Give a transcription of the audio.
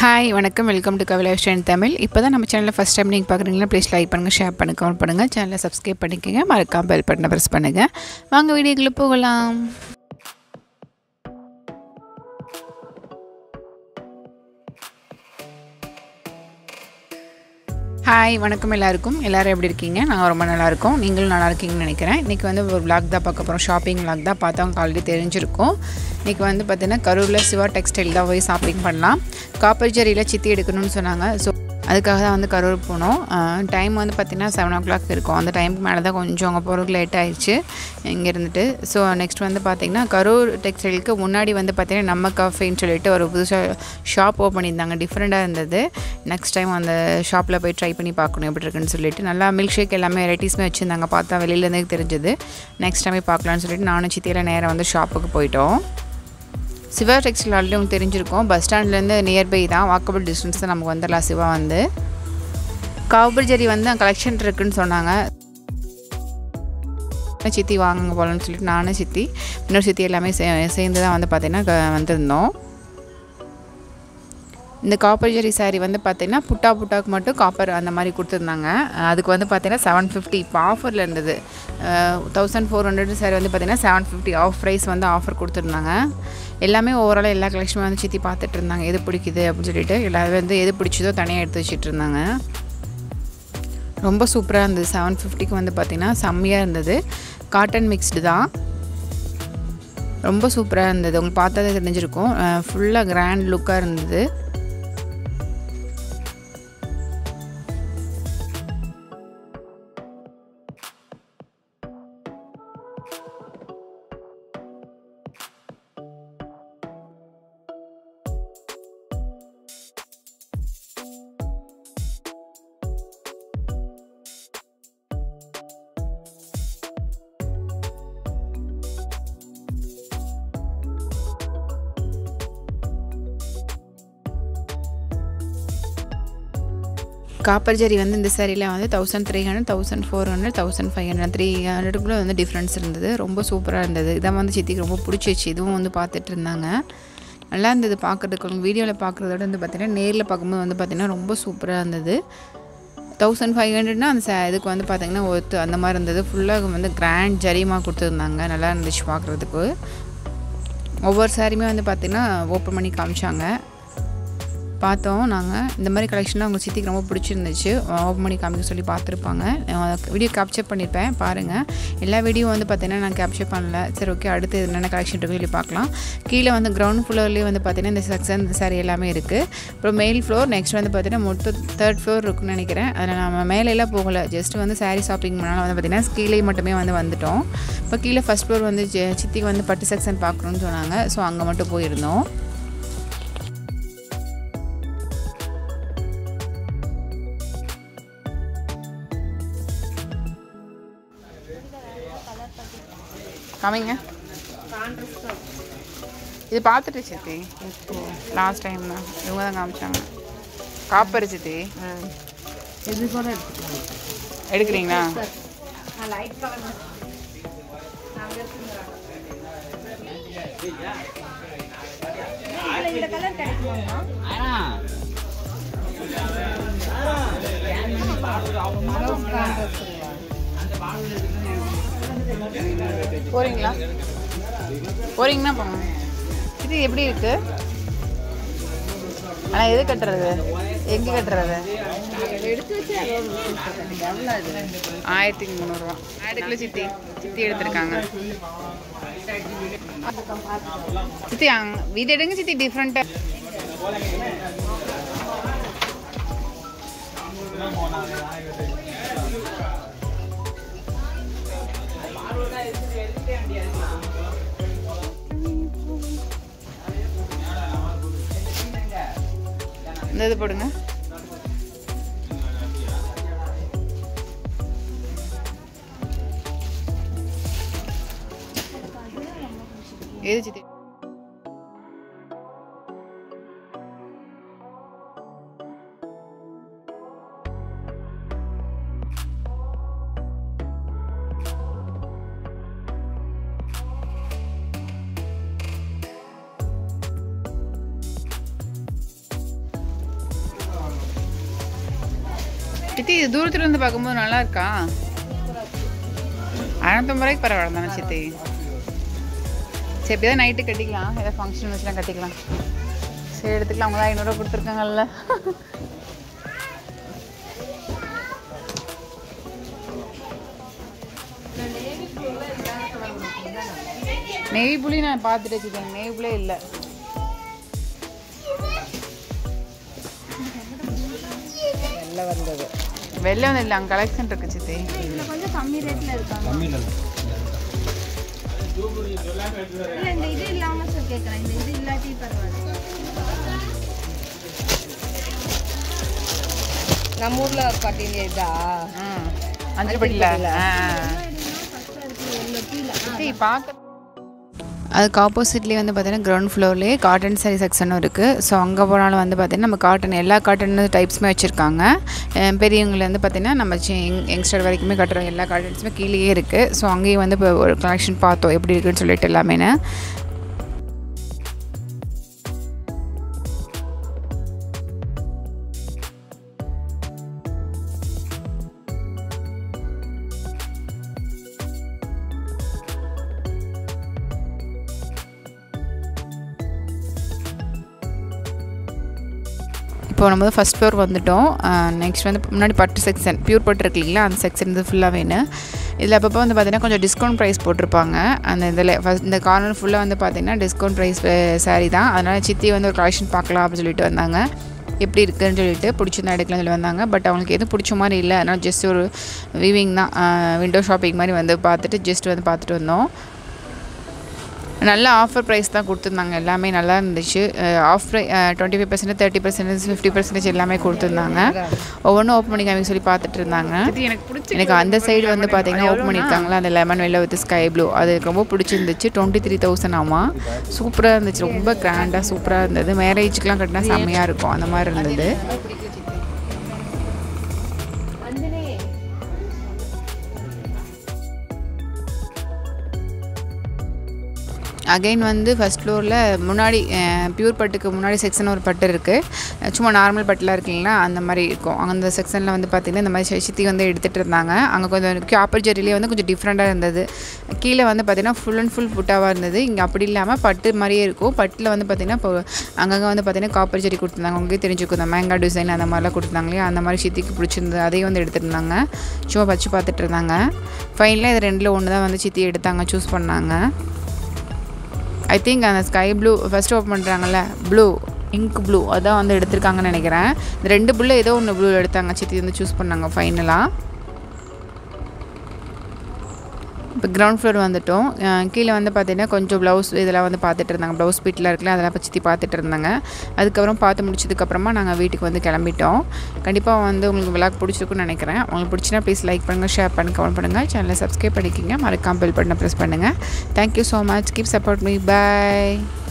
hi வணக்கம் welcome to கவிலேஷன் Tamil இப்போ தான் நம்ம சேனலில் ஃபஸ்ட் டைம் நீங்கள் பார்க்குறீங்களா ப்ளீஸ் லைக் பண்ணுங்கள் ஷேர் பண்ணுங்கள் கமெண்ட் பண்ணுங்கள் சேனலை சப்ஸ்கிரைப் பண்ணிக்கோங்க மறக்காம பெல் பட்டனை ப்ரெஸ் பண்ணுங்கள் வாங்க வீடியோக்குள்ளே போகலாம் ஹாய் வணக்கம் எல்லாருக்கும் எல்லோரும் எப்படி இருக்கீங்க நாங்கள் ரொம்ப நல்லா இருக்கோம் நீங்களும் நல்லா இருக்கீங்கன்னு நினைக்கிறேன் இன்றைக்கி வந்து ஒரு vlog தான் பார்க்க போகிறோம் ஷாப்பிங் vlog தான் பார்த்தவங்க ஆல்ரெடி தெரிஞ்சிருக்கும் இன்றைக்கி வந்து பார்த்தீங்கன்னா கரூரில் சிவா டெக்ஸ்டைல் தான் போய் ஷாப்பிங் பண்ணலாம் காப்பர் ஜரியில் சித்தி எடுக்கணும்னு சொன்னாங்க ஸோ அதுக்காக தான் வந்து கரூர் போனோம் டைம் வந்து பார்த்திங்கன்னா செவன் ஓ கிளாக் இருக்கும் அந்த டைமுக்கு மேலே தான் கொஞ்சம் அங்கே போகிறதுக்கு லேட் ஆயிடுச்சு இங்கே இருந்துட்டு ஸோ நெக்ஸ்ட் வந்து பார்த்திங்கன்னா கரூர் டெக்ஸ்டைலுக்கு முன்னாடி வந்து பார்த்திங்கன்னா நம்ம காஃபின்னு சொல்லிட்டு ஒரு புதுசாக ஷாப் ஓப்பன் பண்ணியிருந்தாங்க டிஃப்ரெண்ட்டாக இருந்தது நெக்ஸ்ட் டைம் அந்த ஷாப்பில் போய் ட்ரை பண்ணி பார்க்கணும் எப்படி இருக்குன்னு சொல்லிட்டு நல்லா மில்க் ஷேக் எல்லாமே வெரைட்டிஸுமே வச்சுருந்தாங்க பார்த்தா வெளியிலேருந்தே தெரிஞ்சது நெக்ஸ்ட் டைமே பார்க்கலான்னு சொல்லிட்டு நானும் சித்தியில் நேராக வந்து ஷாப்புக்கு போயிட்டோம் சிவா டெக்ஸ்டைல் ஆல்ரெடி உங்களுக்கு தெரிஞ்சிருக்கோம் பஸ் ஸ்டாண்ட்லேருந்து நியர்பை தான் வாக்கபிள் டிஸ்டன்ஸ் தான் நமக்கு வந்துடலாம் சிவா வந்து காவபர்ஜரி வந்து கலெக்ஷன் இருக்குன்னு சொன்னாங்க சித்தி வாங்குங்க போகலான்னு சொல்லிட்டு நானும் சித்தி இன்னொரு சித்தி எல்லாமே சே சேர்ந்து தான் வந்து பார்த்திங்கன்னா க- வந்திருந்தோம் இந்த காப்பர் ஜெரி saree வந்து பார்த்தீங்கன்னா புட்டா புட்டாக்கு மட்டும் காப்பர் அந்த மாதிரி கொடுத்துருந்தாங்க அதுக்கு வந்து பார்த்தீங்கன்னா செவன் ஃபிஃப்டி இப்போ ஆஃபரில் இருந்தது தௌசண்ட் ஃபோர் ஹண்ட்ரட் சாரி வந்து பார்த்தீங்கன்னா செவன் ஃபிஃப்டி ஆஃப் ப்ரைஸ் வந்து ஆஃபர் கொடுத்துருந்தாங்க எல்லாமே ஓவராலாக எல்லா கலெக்ஷனும் வந்து சுற்றி பார்த்துட்டு இருந்தாங்க எது பிடிக்குது அப்படின்னு சொல்லிட்டு எல்லாரும் வந்து எது பிடிச்சதோ தனியாக எடுத்து வச்சுட்டு இருந்தாங்க ரொம்ப சூப்பராக இருந்தது செவன் ஃபிஃப்டிக்கு வந்து பார்த்திங்கன்னா செம்மையாக இருந்தது காட்டன் மிக்ஸ்டு தான் ரொம்ப சூப்பராக இருந்தது உங்களுக்கு பார்த்தாலே தெரிஞ்சிருக்கும் ஃபுல்லாக கிராண்ட் லுக்காக இருந்தது காப்பர் ஜரி வந்து இந்த சாரியில் வந்து thousand three hundred thousand four hundred thousand five hundred three ஹண்ட்ரடுக்குள்ளே வந்து டிஃப்ரென்ஸ் இருந்தது ரொம்ப சூப்பராக இருந்தது இதான் வந்து சித்திக்கு ரொம்ப பிடிச்சிச்சு இதுவும் வந்து பார்த்துட்டு இருந்தாங்க நல்லா இருந்தது பார்க்குறதுக்கு வீடியோவில் பார்க்குறதோட வந்து பார்த்தீங்கன்னா நேரில் பார்க்கும்போது வந்து பார்த்தீங்கன்னா ரொம்ப சூப்பராக இருந்தது தௌசண்ட் ஃபைவ் ஹண்ட்ரட்னா அந்த ச- இதுக்கு வந்து பார்த்தீங்கன்னா ஒத்து அந்த மாதிரி இருந்தது ஃபுல்லாக வந்து கிராண்ட் ஜரிமா கொடுத்துருந்தாங்க நல்லா இருந்துச்சு பார்க்குறதுக்கு ஒவ்வொரு சாரியுமே வந்து பார்த்திங்கன்னா ஓப்பன் பண்ணி காமிச்சாங்க பார்த்தோம் நாங்கள் இந்த மாதிரி கலெக்ஷன்லாம் உங்கள் சித்திக்கு ரொம்ப பிடிச்சிருந்துச்சு ஓப்பன் பண்ணி காமிக்க சொல்லி பார்த்துருப்பாங்க வீடியோ கேப்சர் பண்ணியிருப்பேன் பாருங்கள் எல்லா வீடியோ வந்து பார்த்தீங்கன்னா நான் கேப்சர் பண்ணல சரி ஓகே அடுத்து என்னென்ன கலெக்ஷன் இருக்குன்னு சொல்லி பார்க்கலாம் கீழே வந்து கிரவுண்ட் ஃப்ளோர்லேயே வந்து பார்த்தீங்கன்னா இந்த செக்ஷன் சாரி எல்லாமே இருக்குது அப்புறம் மெயில் ஃப்ளோர் நெக்ஸ்ட் வந்து பார்த்தீங்கன்னா மொத்தம் தேர்ட் ஃப்ளோர் இருக்குன்னு நினைக்கிறேன் அதில் நம்ம மேலேலாம் போகலை ஜஸ்ட் வந்து சாரீ ஷாப்பிங் பண்ணாலும் வந்து பார்த்தீங்கன்னா கீழே மட்டுமே வந்து வந்துட்டோம் இப்போ கீழே ஃபஸ்ட் ஃப்ளோர் வந்து ஜெ- சித்திக்கு வந்து பட்டு செக்ஷன் பார்க்கணுன்னு சொன்னாங்க ஸோ அங்கே மட்டும் போயிருந்தோம் காமிங்க இது பார்த்துட்டு சித்தி லாஸ்ட் டைம் தான் இவங்க தான் காமிச்சாங்க காப்பர் சித்தி இது கூட எடுத்துக்கலாம் எடுக்கிறீங்களா போறீங்களா போறீங்கன்னா போங்க இது எப்படி இருக்கு ஆனால் எது கட்டுறது எங்கே கட்டுறது எடுத்து வச்சு எவ்வளோ இது ஆயிரத்தி முந்நூறுரூவா எடுக்கல சித்தி சித்தி எடுத்திருக்காங்க சித்தி அங் இது எடுங்க சித்தி டிஃப்ரெண்ட்டாக இந்த இது போடுங்க எது சித்தி சித்தி இது தூரத்துல இருந்து பார்க்கும்போது நல்லா இருக்கா அறநூத்தம்பது ரூபாய்க்கு பரவாயில்ல தானே சித்தி சரி எப்படியாவது நைட்டு கட்டிக்கலாம் ஏதாவது ஃபங்க்ஷன் வச்சுலாம் கட்டிக்கலாம் சரி எடுத்துக்கலாம் அவங்க தான் ஐநூறுரூவா கொடுத்துருக்காங்கல்ல நெய் புளி நான் பார்த்துட்டு வச்சுக்கேன் நெய் புளியே இல்லை வெள்ளை வந்தது வெளில வந்து இல்லை அங்கே கலெக்ஷன் இருக்கு சித்தி கொஞ்சம் கம்மி ரேட்ல இருக்காங்க இல்ல இந்த இது இல்லாம சார் கேக்குறேன் இந்த இது இல்லாட்டி பரவாயில்ல நம்ம ஊர்ல பாத்தீங்க இதா ம் அஞ்சு படியில் ஆ ஃபர்ஸ்ட் இருக்கு எல்லோ கீழே சித்தி பார்க்க அதுக்கு ஆப்போசிட்லேயே வந்து பார்த்தீங்கன்னா கிரவுண்ட் ஃப்ளோர்லேயே காட்டன் சாரீ செக்ஷனும் இருக்குது ஸோ அங்கே போனாலும் வந்து பார்த்தீங்கன்னா நம்ம காட்டன் எல்லா காட்டன் டைப்ஸுமே வச்சுருக்காங்க பெரியவங்கலேருந்து பார்த்தீங்கன்னா நம்ம யங்ஸ்டர் வரைக்குமே கட்டுற எல்லா காட்டன்ஸுமே கீழேயே இருக்குது ஸோ அங்கேயும் வந்து இப்போ ஒரு கலெக்ஷன் பார்த்தோம் எப்படி இருக்குன்னு சொல்லிட்டு எல்லாமேனு இப்போ நம்ம ஃபஸ்ட் ஃப்ளோர் வந்துட்டோம் நெக்ஸ்ட் வந்து முன்னாடி பட்டு செக்ஷன் பியூர் பட்டு இருக்கு இல்லைங்களா அந்த செக்ஷன் வந்து ஃபுல்லாக வேணும் இதில் அப்பப்போ வந்து பார்த்திங்கன்னா கொஞ்சம் டிஸ்கவுண்ட் ப்ரைஸ் போட்டிருப்பாங்க அந்த இதில் ஃபஸ்ட் இந்த கார்னர் ஃபுல்லாக வந்து பார்த்திங்கன்னா டிஸ்கவுண்ட் ப்ரைஸ் சாரீ தான் அதனால் சித்தி வந்து ஒரு கலெக்ஷன் பார்க்கலாம் அப்படின்னு சொல்லிட்டு வந்தாங்க எப்படி இருக்குன்னு சொல்லிட்டு பிடிச்சிருந்தா எடுக்கலாம்னு சொல்லி வந்தாங்க பட் அவங்களுக்கு எதுவும் பிடிச்ச மாதிரி இல்லை அதனால் ஜஸ்ட் ஒரு விவிங் தான் விண்டோ ஷாப்பிங் மாதிரி வந்து பார்த்துட்டு ஜஸ்ட் வந்து பார்த்துட்டு வந்தோம் நல்ல ஆஃபர் ப்ரைஸ் தான் கொடுத்துருந்தாங்க எல்லாமே நல்லா இருந்துச்சு off price twenty five percentage thirty percentage fifty percentage எல்லாமே கொடுத்துருந்தாங்க ஒவ்வொன்றும் ஓப்பன் பண்ணி காமிக்க சொல்லி பார்த்துட்டு இருந்தாங்க எனக்கு அந்த சைடு வந்து பார்த்தீங்கன்னா ஓப்பன் பண்ணியிருக்காங்களா அந்த லெமன் வெள்ளை வித் ஸ்கை ப்ளூ அது எனக்கு ரொம்ப பிடிச்சிருந்துச்சு டுவெண்ட்டி த்ரீ தௌசண்ட் ஆமாம் சூப்பராக இருந்துச்சு ரொம்ப கிராண்டாக சூப்பராக இருந்தது மேரேஜுக்கெலாம் கட்டினா செம்மையாக இருக்கும் அந்த மாதிரி இருந்தது அகைன் வந்து ஃபஸ்ட் ஃப்ளோரில் முன்னாடி பியூர் பட்டுக்கு முன்னாடி செக்ஷன் ஒரு பட்டு இருக்குது சும்மா நார்மல் பட்டுலாம் இருக்குங்களா அந்த மாதிரி இருக்கும் அந்த செக்ஷனில் வந்து பார்த்திங்கன்னா இந்த மாதிரி சித்தி வந்து எடுத்துகிட்டு இருந்தாங்க அங்கே கொஞ்சம் காப்பர் ஜெரிலே வந்து கொஞ்சம் டிஃப்ரெண்ட்டாக இருந்தது கீழே வந்து பார்த்திங்கன்னா ஃபுல் அண்ட் ஃபுல் புட்டாவாக இருந்தது இங்கே அப்படி இல்லாமல் பட்டு மாதிரியே இருக்கும் பட்டில் வந்து பார்த்திங்கன்னா இப்போ அங்கங்கே வந்து பார்த்திங்கன்னா காப்பர் ஜெரி கொடுத்துருந்தாங்க உங்களுக்கு தெரிஞ்சுக்கும் இந்த மேங்கா டிசைன் அந்த மாதிரிலாம் கொடுத்துருந்தாங்க இல்லையா அந்த மாதிரி சித்திக்கு பிடிச்சிருந்தது அதையும் வந்து எடுத்துருந்தாங்க சும்மா வச்சு பார்த்துட்டு இருந்தாங்க ஃபைனலாக இது ரெண்டில் ஒன்று தான் வந்து சித்தி எடுத்தாங்க சூஸ் பண்ணாங்க ஐ திங்க் அந்த ஸ்கை ப்ளூ ஃபஸ்ட்டு ஓப்பன் பண்ணுறாங்கல்ல ப்ளூ இங்க் ப்ளூ அதான் வந்து எடுத்திருக்காங்கன்னு நினைக்கிறேன் இந்த ரெண்டு ப்ளூ ஏதோ ஒன்று ப்ளூ எடுத்தாங்க சித்தி வந்து சூஸ் பண்ணாங்க ஃபைனலாக இப்போ கிரவுண்ட் ஃப்ளோர் வந்துட்டோம் அஹ் கீழே வந்து பார்த்தீங்கன்னா கொஞ்சம் ப்ளவுஸ் இதெல்லாம் வந்து பார்த்துட்டு இருந்தாங்க ப்ளவுஸ் பீட்டில் இருக்குல்ல அதெல்லாம் இப்போ சித்தி பார்த்துட்டு இருந்தாங்க அதுக்கப்புறம் பார்த்து முடிச்சதுக்கப்புறமா நாங்கள் வீட்டுக்கு வந்து கிளம்பிட்டோம் கண்டிப்பாக வந்து உங்களுக்கு விளாக் பிடிச்சிருக்குன்னு நினைக்கிறேன் உங்களுக்கு பிடிச்சினா ப்ளீஸ் லைக் பண்ணுங்கள் ஷேர் பண்ணுங்கள் கமெண்ட் பண்ணுங்கள் சேனலை சப்ஸ்கிரைப் பண்ணிக்கிங்க மறக்காம பெல் பட்டனை ப்ரெஸ் பண்ணுங்கள் thank you so much keep support me by